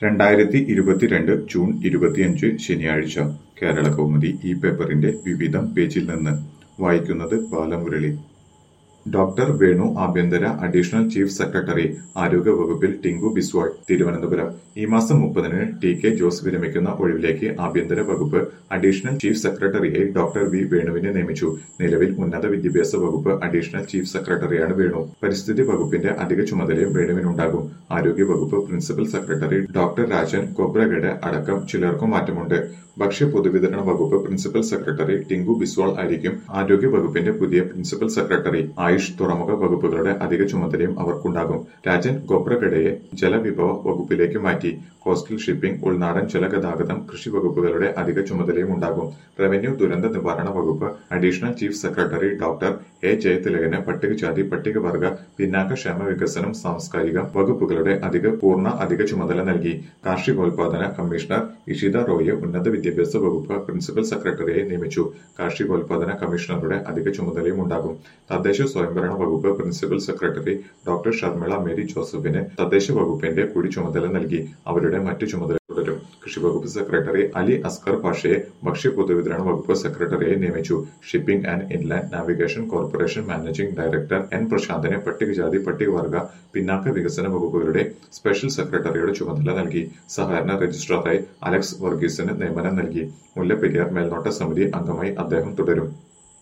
രണ്ടായിരത്തി ഇരുപത്തിരണ്ട് ജൂൺ ഇരുപത്തിയഞ്ച് ശനിയാഴ്ച കേരളകൗമുദി ഈ പേപ്പറിന്റെ വിവിധം പേജിൽ നിന്ന് വായിക്കുന്നത് ബാലമുരളി ഡോക്ടർ വേണു ആഭ്യന്തര അഡീഷണൽ ചീഫ് സെക്രട്ടറി ആരോഗ്യവകുപ്പിൽ ടിങ്കു ബിസ്വാൾ തിരുവനന്തപുരം ഈ മാസം മുപ്പതിന് ടി കെ ജോസ് വിരമിക്കുന്ന ഒഴിവിലേക്ക് ആഭ്യന്തര വകുപ്പ് അഡീഷണൽ ചീഫ് സെക്രട്ടറിയായി ഡോക്ടർ വി വേണുവിനെ നിയമിച്ചു നിലവിൽ ഉന്നത വിദ്യാഭ്യാസ വകുപ്പ് അഡീഷണൽ ചീഫ് സെക്രട്ടറിയാണ് വേണു പരിസ്ഥിതി വകുപ്പിന്റെ അധിക ചുമതലയും വേണുവിനുണ്ടാകും ആരോഗ്യ വകുപ്പ് principal secretary doctor Rajan Khobragade അടക്കം ചിലർക്കും മാറ്റമുണ്ട് ഭക്ഷ്യ പൊതുവിതരണ വകുപ്പ് പ്രിൻസിപ്പൽ സെക്രട്ടറി ടിങ്കു ബിസ്വാൾ ആയിരിക്കും ആരോഗ്യ വകുപ്പിന്റെ പുതിയ പ്രിൻസിപ്പൽ സെക്രട്ടറി ആയുഷ് തുറമുഖ വകുപ്പുകളുടെ അധിക ചുമതലയും അവർക്കുണ്ടാകും രാജൻ ഗോബ്രഗഡയെ ജലവിഭവ വകുപ്പിലേക്ക് മാറ്റി കോസ്റ്റൽ ഷിപ്പിംഗ് ഉൾനാടൻ ജലഗതാഗതം കൃഷി വകുപ്പുകളുടെ അധിക ചുമതലയും ഉണ്ടാകും റവന്യൂ ദുരന്ത നിവാരണ വകുപ്പ് additional chief secretary doctor A ജയതിലകന് പട്ടികജാതി പട്ടികവർഗ പിന്നാക്ക ക്ഷേമ വികസനം സാംസ്കാരിക വകുപ്പുകളുടെ അധിക പൂർണ്ണ അധിക ചുമതല നൽകി കാർഷികോൽപാദന കമ്മീഷണർ ഇഷിത റോയെ ഉന്നത വിദ്യാഭ്യാസ വകുപ്പ് പ്രിൻസിപ്പൽ സെക്രട്ടറിയായി നിയമിച്ചു കാർഷികോൽപാദന കമ്മീഷണറുടെ അധിക ചുമതലയും ഉണ്ടാകും തദ്ദേശ സ്വയംഭരണ വകുപ്പ് principal secretary doctor Sharmila Mary ജോസഫിന് തദ്ദേശ വകുപ്പിന്റെ കൂടി ചുമതല നൽകി അവരുടെ മറ്റു ചുമതല തുടരും കൃഷിവകുപ്പ് സെക്രട്ടറി അലി അസ്കർ പാഷയെ ഭക്ഷ്യ പൊതുവിതരണ വകുപ്പ് സെക്രട്ടറിയായി നിയമിച്ചു shipping and inland navigation corporation managing director N പ്രശാന്തിനെ പട്ടികജാതി പട്ടികവർഗ പിന്നാക്ക വികസന വകുപ്പുകളുടെ സ്പെഷ്യൽ സെക്രട്ടറിയുടെ ചുമതല നൽകി സഹകരണ രജിസ്ട്രാറായി അലക്സ് വർഗീസിന് നിയമനം നൽകി മുല്ലപ്പെരിയാർ മേൽനോട്ട സമിതി അംഗമായി അദ്ദേഹം തുടരും